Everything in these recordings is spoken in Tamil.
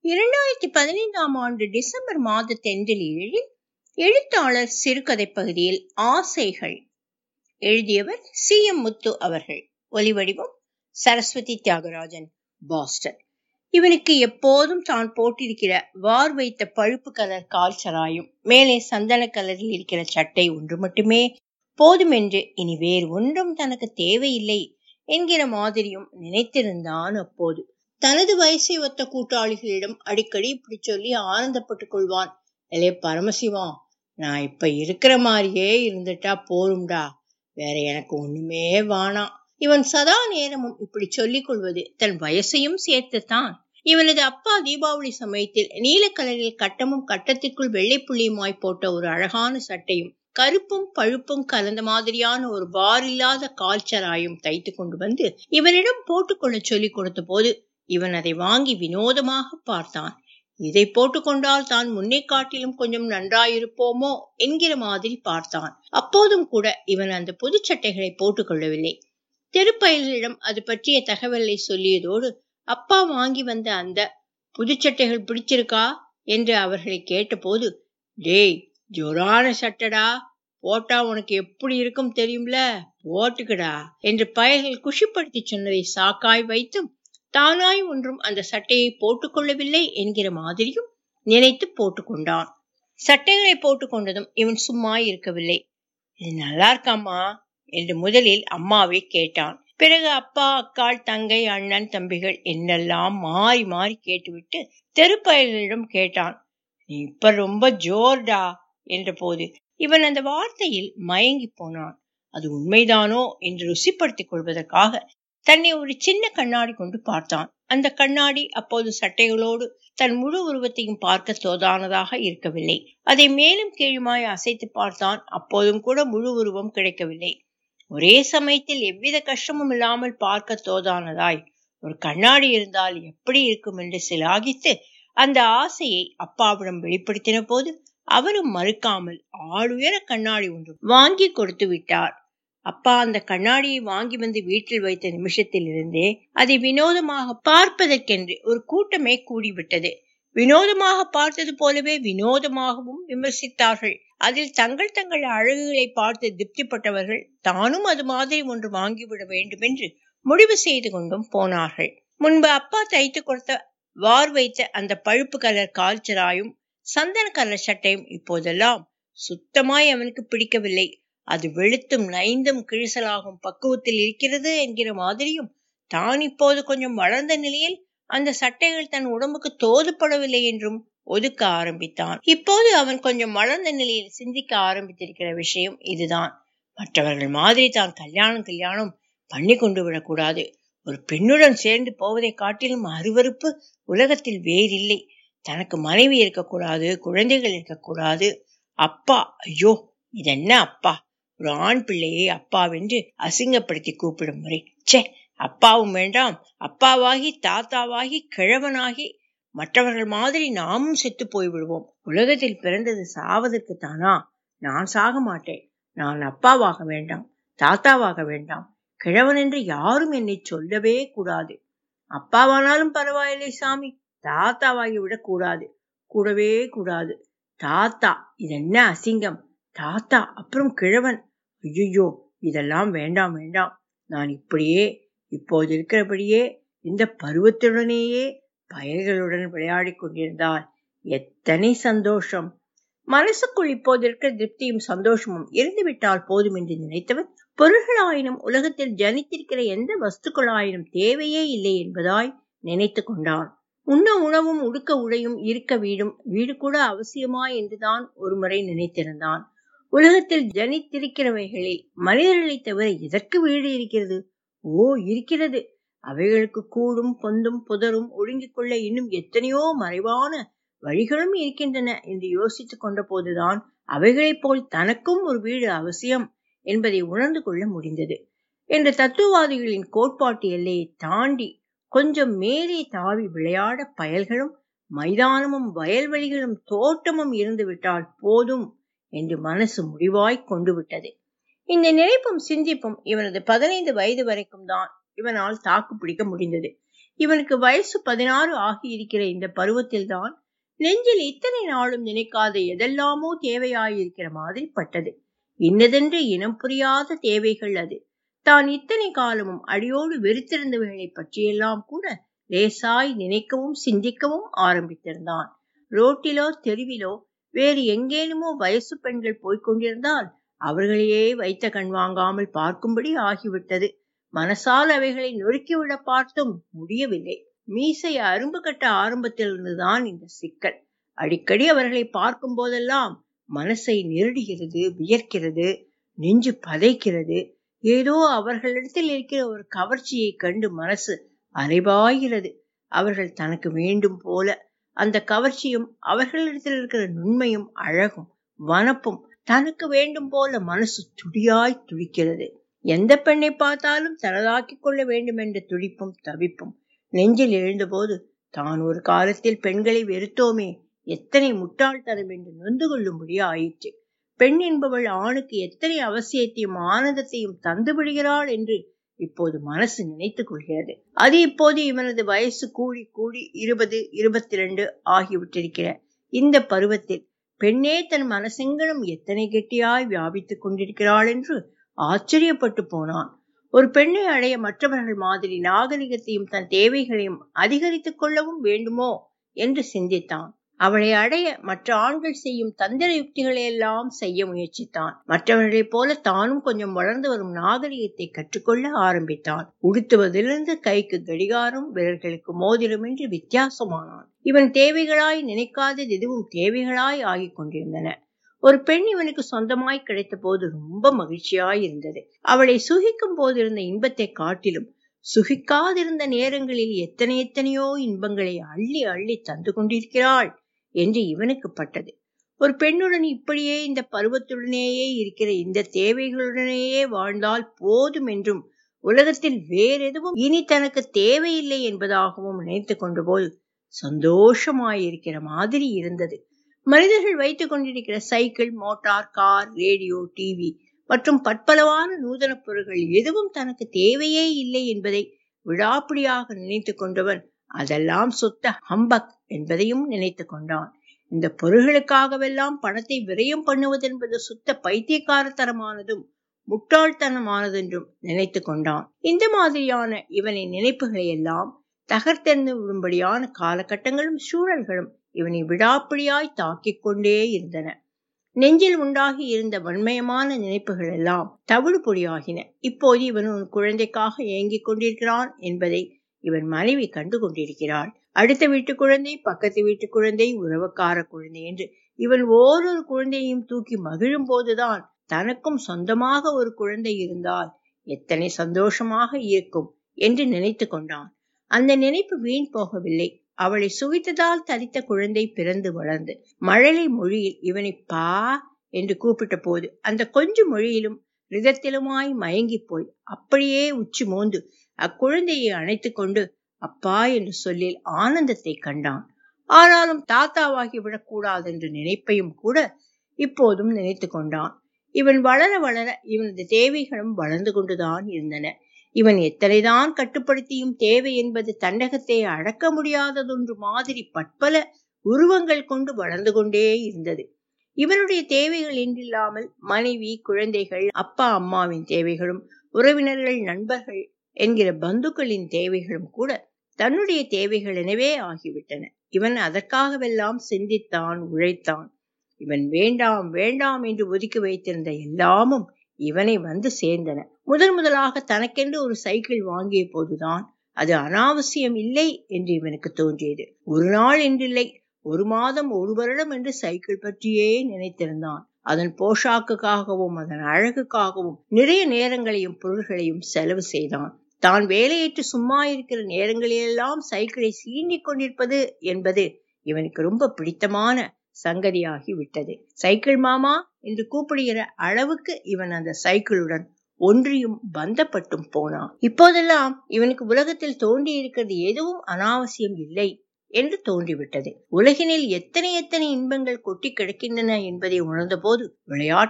இரண்டாயிரத்தி பதினைந்தாம் ஆண்டு டிசம்பர் மாத தென்றலில் எழுத்தாளர் சிறுகதை பகுதியில் ஆசைகள் எழுதியவர் சி எம் முத்து அவர்கள் ஒலிவடிவம் சரஸ்வதி தியாகராஜன் பாஸ்டன் இவனுக்கு எப்போதும் தான் போட்டிருக்கிற வார் வைத்த பழுப்பு கலர் கால்சராயும் மேலே சந்தன கலரில் இருக்கிற சட்டை ஒன்று மட்டுமே போதும் என்று இனி வேறு ஒன்றும் தனக்கு தேவையில்லை என்கிற மாதிரியும் நினைத்திருந்தான் அப்போது தனது வயசை ஒத்த கூட்டாளிகளிடம் அடிக்கடி இப்படி சொல்லி ஆனந்தப்பட்டுக் கொள்வான் எலே பரமசிவா நான் இப்ப இருக்கிற மாதிரியே இருந்துட்டா போரும்டா வேற எனக்கு ஒண்ணுமே வானாம் இவன் சதா நேரமும் இப்படி சொல்லிக் கொள்வது தன் வயசையும் சேர்த்துத்தான் இவனது அப்பா தீபாவளி சமயத்தில் நீல கலரில் கட்டமும் கட்டத்திற்குள் வெள்ளைப்புள்ளியுமாய் போட்ட ஒரு அழகான சட்டையும் கருப்பும் பழுப்பும் கலந்த மாதிரியான ஒரு பார் இல்லாத கால்ச்சராயும் தைத்து கொண்டு வந்து இவனிடம் போட்டுக்கொள்ள சொல்லிக் கொடுத்த போது இவன் அதை வாங்கி வினோதமாக பார்த்தான் இதை போட்டுக்கொண்டால் தான் முன்னே காட்டிலும் கொஞ்சம் நன்றாயிருப்போமோ என்கிற மாதிரி பார்த்தான் அப்போதும் கூட இவன் அந்த புது சட்டைகளை போட்டுக்கொள்ளவில்லை தெருப்பயல்களிடம் அது பற்றிய தகவலை சொல்லியதோடு அப்பா வாங்கி வந்த அந்த புதுச்சட்டைகள் பிடிச்சிருக்கா என்று அவர்களை கேட்டபோது டேய் ஜொரான சட்டடா போட்டா உனக்கு எப்படி இருக்கும் தெரியும்ல போட்டுக்கடா என்று பயல்கள் குஷிப்படுத்தி சொன்னதை சாக்காய் வைத்தும் தானாய் ஒன்றும் அந்த சட்டையை போட்டுக்கொள்ளவில்லை என்கிற மாதிரியும் நினைத்து போட்டுக்கொண்டான் சட்டைகளை போட்டுக்கொண்டதும் இவன் சும்மா இருக்கவில்லை இது நல்லா இருக்காமா என்று முதலில் அம்மாவை கேட்டான் பிறகு அப்பா அக்காள் தங்கை அண்ணன் தம்பிகள் என்னெல்லாம் மாறி மாறி கேட்டுவிட்டு தெருப்பயல்களிடம் கேட்டான் நீ இப்ப ரொம்ப ஜோர்டா என்ற போது இவன் அந்த வார்த்தையில் மயங்கி போனான் அது உண்மைதானோ என்று ருசிப்படுத்திக் கொள்வதற்காக தன்னை ஒரு சின்ன கண்ணாடி கொண்டு பார்த்தான் அந்த கண்ணாடி அப்போது சட்டைகளோடு தன் முழு உருவத்தையும் பார்க்க தோதானதாக இருக்கவில்லை அதை மேலும் கீழுமாய் அசைத்து பார்த்தான் அப்போதும் கூட முழு உருவம் கிடைக்கவில்லை ஒரே சமயத்தில் எவ்வித கஷ்டமும் இல்லாமல் பார்க்க தோதானதாய் ஒரு கண்ணாடி இருந்தால் எப்படி இருக்கும் என்று சிலாகித்து அந்த ஆசையை அப்பாவிடம் வெளிப்படுத்தின போது அவரும் மறுக்காமல் ஆளுயர கண்ணாடி ஒன்று வாங்கி கொடுத்து விட்டார் அப்பா அந்த கண்ணாடியை வாங்கி வந்து வீட்டில் வைத்த நிமிஷத்தில் இருந்தே அதை வினோதமாக பார்ப்பதற்கென்று ஒரு கூட்டமே கூடிவிட்டது வினோதமாக பார்த்தது போலவே வினோதமாகவும் விமர்சித்தார்கள் அதில் தங்கள் தங்கள் அழகுகளை பார்த்து திருப்திப்பட்டவர்கள் தானும் அது மாதிரி ஒன்று வாங்கிவிட வேண்டும் என்று முடிவு செய்து கொண்டும் போனார்கள் முன்பு அப்பா தைத்து கொடுத்த வார் வைத்த அந்த பழுப்பு கலர் கால்ச்சராயும் சந்தன கலர் சட்டையும் இப்போதெல்லாம் சுத்தமாய் அவனுக்கு பிடிக்கவில்லை அது வெளுத்தும் நைந்தும் கிழிசலாகும் பக்குவத்தில் இருக்கிறது என்கிற மாதிரியும் தான் இப்போது கொஞ்சம் வளர்ந்த நிலையில் அந்த சட்டைகள் தன் உடம்புக்கு தோதுப்படவில்லை என்றும் ஒதுக்க ஆரம்பித்தான் இப்போது அவன் கொஞ்சம் வளர்ந்த நிலையில் சிந்திக்க ஆரம்பித்திருக்கிற விஷயம் இதுதான் மற்றவர்கள் மாதிரி தான் கல்யாணம் கல்யாணம் பண்ணி கொண்டு விடக்கூடாது ஒரு பெண்ணுடன் சேர்ந்து போவதை காட்டிலும் அருவறுப்பு உலகத்தில் வேறில்லை தனக்கு மனைவி இருக்கக்கூடாது குழந்தைகள் இருக்கக்கூடாது அப்பா ஐயோ இதென்ன அப்பா ஒரு ஆண் பிள்ளையை அப்பாவென்று அசிங்கப்படுத்தி கூப்பிடும் முறை சே அப்பாவும் வேண்டாம் அப்பாவாகி தாத்தாவாகி கிழவனாகி மற்றவர்கள் மாதிரி நாமும் செத்து போய் விடுவோம் உலகத்தில் பிறந்தது சாவதற்கு தானா நான் சாக மாட்டேன் நான் அப்பாவாக வேண்டாம் தாத்தாவாக வேண்டாம் கிழவன் என்று யாரும் என்னை சொல்லவே கூடாது அப்பாவானாலும் பரவாயில்லை சாமி தாத்தாவாகி விடக் கூடாது கூடவே கூடாது தாத்தா இதென்ன அசிங்கம் தாத்தா அப்புறம் கிழவன் ஐயோ இதெல்லாம் வேண்டாம் வேண்டாம் நான் இப்படியே இப்போது இருக்கிறபடியே இந்த பருவத்துடனேயே பயல்களுடன் விளையாடி கொண்டிருந்தால் எத்தனை சந்தோஷம் மனசுக்குள் இப்போது இருக்கிற திருப்தியும் சந்தோஷமும் இருந்துவிட்டால் போதும் என்று நினைத்தவன் பொருள்களாயினும் உலகத்தில் ஜனித்திருக்கிற எந்த வஸ்துக்களாயினும் தேவையே இல்லை என்பதாய் நினைத்து கொண்டான் உண்ண உணவும் உடுக்க உடையும் இருக்க வீடும் வீடு கூட அவசியமா என்றுதான் ஒருமுறை நினைத்திருந்தான் உலகத்தில் ஜனித்திருக்கிறவைகளில் மனிதர்களை தவிர எதற்கு வீடு இருக்கிறது ஓ இருக்கிறது அவைகளுக்கு கூடும் பொந்தும் புதரும் ஒழுங்கிக் கொள்ள இன்னும் எத்தனையோ மறைவான வழிகளும் இருக்கின்றன என்று யோசித்துக் கொண்ட போதுதான் அவைகளைப் போல் தனக்கும் ஒரு வீடு அவசியம் என்பதை உணர்ந்து கொள்ள முடிந்தது என்ற தத்துவவாதிகளின் கோட்பாட்டு எல்லையை தாண்டி கொஞ்சம் மேலே தாவி விளையாட பயல்களும் மைதானமும் வயல்வெளிகளும் தோட்டமும் இருந்து விட்டால் போதும் என்று மனசு முடிவாய் கொண்டு விட்டது இந்த நினைப்பும் சிந்திப்பும் இவனது பதினைந்து வயது வரைக்கும் தான் இவனால் தாக்கு பிடிக்க முடிந்தது இவனுக்கு வயசு பதினாறு ஆகியிருக்கிற இந்த பருவத்தில்தான் நெஞ்சில் இத்தனை நாளும் நினைக்காத எதெல்லாமோ தேவையாயிருக்கிற மாதிரி பட்டது இன்னதென்று இனம் புரியாத தேவைகள் அது தான் இத்தனை காலமும் அடியோடு வெறுத்திருந்தவைகளை பற்றியெல்லாம் கூட லேசாய் நினைக்கவும் சிந்திக்கவும் ஆரம்பித்திருந்தான் ரோட்டிலோ தெருவிலோ வேறு எங்கேனுமோ வயசு பெண்கள் போய்க் கொண்டிருந்தால் அவர்களையே வைத்த கண் வாங்காமல் பார்க்கும்படி ஆகிவிட்டது மனசால் அவைகளை நொறுக்கிவிட பார்த்தும் முடியவில்லை மீசை அரும்பு கட்ட ஆரம்பத்திலிருந்துதான் இந்த சிக்கல் அடிக்கடி அவர்களை பார்க்கும் போதெல்லாம் மனசை நெருடுகிறது வியர்க்கிறது நெஞ்சு பதைக்கிறது ஏதோ அவர்களிடத்தில் இருக்கிற ஒரு கவர்ச்சியை கண்டு மனசு அலைபாய்கிறது அவர்கள் தனக்கு வேண்டும் போல அந்த கவர்ச்சியும் அவர்களிடத்தில் இருக்கிற நுண்மையும் அழகும் வனப்பும் தனக்கு வேண்டும் போல மனசு துடியாய் துடிக்கிறது எந்த பெண்ணை பார்த்தாலும் தனதாக்கிக் கொள்ள வேண்டும் என்ற துடிப்பும் தவிப்பும் நெஞ்சில் எழுந்தபோது தான் ஒரு காலத்தில் பெண்களை வெறுத்தோமே எத்தனை முட்டாள்தனம் என்று நொந்து கொள்ளும்படி ஆயிற்று பெண் என்பவள் ஆணுக்கு எத்தனை அவசியத்தையும் ஆனந்தத்தையும் தந்து விடுகிறாள் என்று இப்போது மனசு நினைத்துக் கொள்கிறது அது இப்போது இவனது வயசு கூடி கூடி இருபது இருபத்தி ரெண்டு ஆகிவிட்டிருக்கிற இந்த பருவத்தில் பெண்ணே தன் மனசெங்கனும் எத்தனை கெட்டியாய் வியாபித்துக் கொண்டிருக்கிறாள் என்று ஆச்சரியப்பட்டு போனான் ஒரு பெண்ணை அடைய மற்றவர்கள் மாதிரி நாகரிகத்தையும் தன் தேவைகளையும் அதிகரித்துக் கொள்ளவும் வேண்டுமோ என்று சிந்தித்தான் அவளை அடைய மற்ற ஆண்கள் செய்யும் தந்திர யுக்திகளை எல்லாம் செய்ய முயற்சித்தான் மற்றவர்களைப் போல தானும் கொஞ்சம் வளர்ந்து வரும் நாகரிகத்தை கற்றுக்கொள்ள ஆரம்பித்தான் உடுத்துவதிலிருந்து கைக்கு கடிகாரம் விரல்களுக்கு மோதிரம் என்று வித்தியாசமானான் இவன் தேவைகளாய் நினைக்காதது எதுவும் தேவைகளாய் ஆகிக் கொண்டிருந்தன ஒரு பெண் இவனுக்கு சொந்தமாய் கிடைத்த போது ரொம்ப மகிழ்ச்சியாய் இருந்தது அவளை சுகிக்கும் போது இருந்த இன்பத்தை காட்டிலும் சுகிக்காதிருந்த நேரங்களில் எத்தனை எத்தனையோ இன்பங்களை அள்ளி அள்ளி தந்து கொண்டிருக்கிறாள் என்று இவனுக்கு பட்டது ஒரு பெண்ணுடன் இப்படியே இந்த பருவத்துடனேயே இருக்கிற இந்த தேவைகளுடனேயே வாழ்ந்தால் போதும் என்றும் உலகத்தில் வேறெதுவும் இனி தனக்கு தேவையில்லை என்பதாகவும் நினைத்து கொண்ட போது சந்தோஷமாயிருக்கிற மாதிரி இருந்தது மனிதர்கள் வைத்துக் கொண்டிருக்கிற cycle motor car radio TV மற்றும் பற்பலவான நூதன பொருட்கள் எதுவும் தனக்கு தேவையே இல்லை என்பதை விழாப்பிடியாக நினைத்து கொண்டவன் அதெல்லாம் சுத்த ஹம்பக் என்பதையும் நினைத்து கொண்டான் இந்த பொருள்களுக்காகவெல்லாம் பணத்தை விரயம் பண்ணுவதென்பது சுத்த பைத்தியக்காரத்தனமானதும் முட்டாள்தனமானதென்றும் நினைத்து கொண்டான் இந்த மாதிரியான இவனின் நினைப்புகளை எல்லாம் தகர்த்தெறிந்து விடும்படியான காலகட்டங்களும் சூழல்களும் இவனை விடாப்பிடியாய் தாக்கிக் கொண்டே இருந்தன நெஞ்சில் உண்டாகி இருந்த வன்மயமான நினைப்புகள் எல்லாம் தவிடு பொடியாகின இப்போது இவன் உன் குழந்தைக்காக ஏங்கிக் கொண்டிருக்கிறான் என்பதை இவன் மனைவி கண்டு கொண்டிருக்கிறாள் அடுத்த வீட்டு குழந்தை பக்கத்து வீட்டு குழந்தை உறவுக்கார குழந்தை என்று இவன் ஓரொரு குழந்தையையும் தூக்கி மகிழும் போதுதான் தனக்கும் சொந்தமாக ஒரு குழந்தை இருந்தால் எத்தனை சந்தோஷமாக இருக்கும் என்று நினைத்து கொண்டான் அந்த நினைப்பு வீண் போகவில்லை அவளை சுவித்ததால் தரித்த குழந்தை பிறந்து வளர்ந்து மழலை மொழியில் இவனை பா என்று கூப்பிட்ட போது அந்த கொஞ்ச மொழியிலும் ரிதத்திலுமாய் மயங்கி போய் அப்படியே உச்சி மோந்து அக்குழந்தையை அணைத்து கொண்டு அப்பா என்று சொல்லில் ஆனந்தத்தை கண்டான் ஆனாலும் தாத்தாவாகி விடக்கூடாது என்ற நினைப்பையும் கூட இப்போதும் நினைத்து கொண்டான் இவன் வளர வளர இவனது தேவைகளும் வளர்ந்து கொண்டுதான் இருந்தன இவன் எத்தனைதான் கட்டுப்படுத்தியும் தேவை என்பது தண்டகத்தை அடக்க முடியாததொன்று மாதிரி பற்பல உருவங்கள் கொண்டு வளர்ந்து கொண்டே இருந்தது இவனுடைய தேவைகள் என்றில்லாமல் மனைவி குழந்தைகள் அப்பா அம்மாவின் தேவைகளும் உறவினர்கள் நண்பர்கள் என்கிற பந்துக்களின் தேவைகளும் கூட தன்னுடைய தேவைகள் எனவே ஆகிவிட்டன இவன் அதற்காகவெல்லாம் சிந்தித்தான் உழைத்தான் இவன் வேண்டாம் வேண்டாம் என்று ஒதுக்கி வைத்திருந்த எல்லாமும் இவனை வந்து சேர்ந்தன முதன் முதலாக தனக்கென்று ஒரு சைக்கிள் வாங்கிய போதுதான் அது அனாவசியம் இல்லை என்று இவனுக்கு தோன்றியது ஒரு நாள் என்றில்லை ஒரு மாதம் ஒரு வருடம் என்று சைக்கிள் பற்றியே நினைத்திருந்தான் அதன் போஷாக்குக்காகவும் அதன் அழகுக்காகவும் நிறைய நேரங்களையும் பொருள்களையும் செலவு செய்தான் தான் வேலையேற்று சும்மா இருக்கிற நேரங்களிலெல்லாம் சைக்கிளை சீண்டிக் கொண்டிருப்பது என்பது இவனுக்கு ரொம்ப பிடித்தமான சங்கதியாகி விட்டது சைக்கிள் மாமா என்று கூப்பிடுகிற அளவுக்கு இவன் அந்த சைக்கிளுடன் ஒன்றியும் பந்தப்பட்டும் போனான் இப்போதெல்லாம் இவனுக்கு உலகத்தில் தோன்றி இருக்கிறது எதுவும் அனாவசியம் இல்லை என்று தோன்றிவிட்டது உலகினில் எத்தனை எத்தனை இன்பங்கள் கொட்டி கிடக்கின்றன என்பதை உணர்ந்தபோது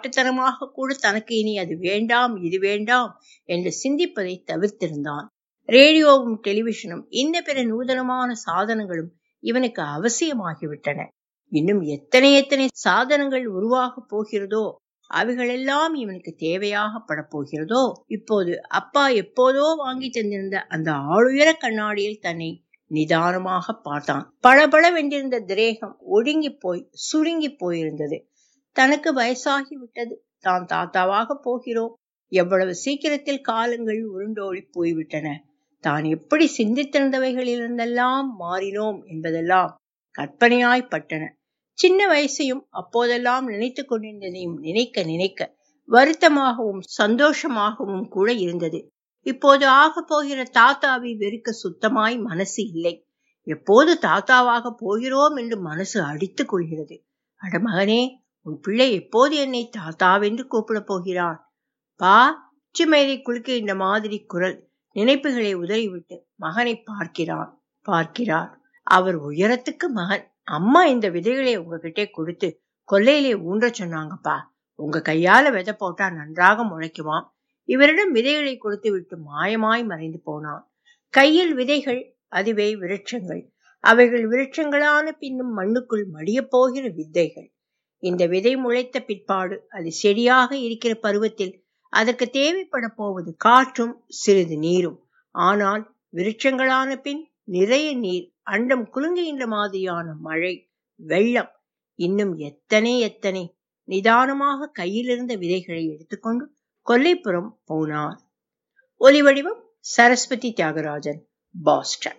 விளையாட்டுத்தனமாக கூட தனக்கு இனி அது வேண்டாம் இது வேண்டாம் என்று சிந்திப்பதை தவிர்த்திருந்தான் ரேடியோவும் டெலிவிஷனும் இன்ன பிற நூதனமான சாதனங்களும் இவனுக்கு அவசியமாகிவிட்டன இன்னும் எத்தனை எத்தனை சாதனங்கள் உருவாகப் போகிறதோ அவைகளெல்லாம் இவனுக்கு தேவையாக படப்போகிறதோ இப்போது அப்பா எப்போதோ வாங்கி தந்திருந்த அந்த ஆளுயர கண்ணாடியில் தன்னை நிதானமாக பார்த்தான் பளபளவென்றிருந்த திரேகம் ஒடுங்கி போய் சுருங்கி போயிருந்தது தனக்கு வயசாகி விட்டது தான் தாத்தாவாக போகிறோம் எவ்வளவு சீக்கிரத்தில் காலங்கள் உருண்டோடி போய்விட்டன தான் எப்படி சிந்தித்திருந்தவைகளிலிருந்தெல்லாம் மாறினோம் என்பதெல்லாம் கற்பனையாய்ப்பட்டன சின்ன வயசையும் அப்போதெல்லாம் நினைத்து கொண்டிருந்ததையும் நினைக்க நினைக்க வருத்தமாகவும் சந்தோஷமாகவும் கூட இருந்தது இப்போது ஆக போகிற தாத்தாவை வெறுக்க சுத்தமாய் மனசு இல்லை எப்போது தாத்தாவாக போகிறோம் என்று மனசு அடித்துக் கொள்கிறது அட மகனே உன் பிள்ளை எப்போது என்னை தாத்தாவென்று கூப்பிடப் போகிறான் பா உச்சிமேலை குலுக்க இந்த மாதிரி குரல் நினைப்புகளை உதறிவிட்டு மகனை பார்க்கிறான் பார்க்கிறார் அவர் உயரத்துக்கு மகன் அம்மா இந்த விதைகளை உங்ககிட்ட கொடுத்து கொல்லையிலே ஊன்ற சொன்னாங்கப்பா உங்க கையால விதை போட்டா நன்றாக முளைக்குமாம் இவரிடம் விதைகளை கொடுத்து விட்டு மாயமாய் மறைந்து போனான் கையில் விதைகள் அதுவே விருட்சங்கள் அவைகள் விருட்சங்களான பின்னும் மண்ணுக்குள் மடியப் போகிற வித்தைகள் இந்த விதை முளைத்த பிற்பாடு அது செடியாக இருக்கிற பருவத்தில் அதற்கு தேவைப்பட போவது காற்றும் சிறிது நீரும் ஆனால் விருட்சங்களான பின் நிறைய நீர் அண்டம் குலுங்குகின்ற மாதிரியான மழை வெள்ளம் இன்னும் எத்தனை எத்தனை நிதானமாக கையிலிருந்த விதைகளை எடுத்துக்கொண்டு கொல்லைப்புறம் போனார் ஒலிவடிவம் சரஸ்வதி தியாகராஜன் பாஸ்டன்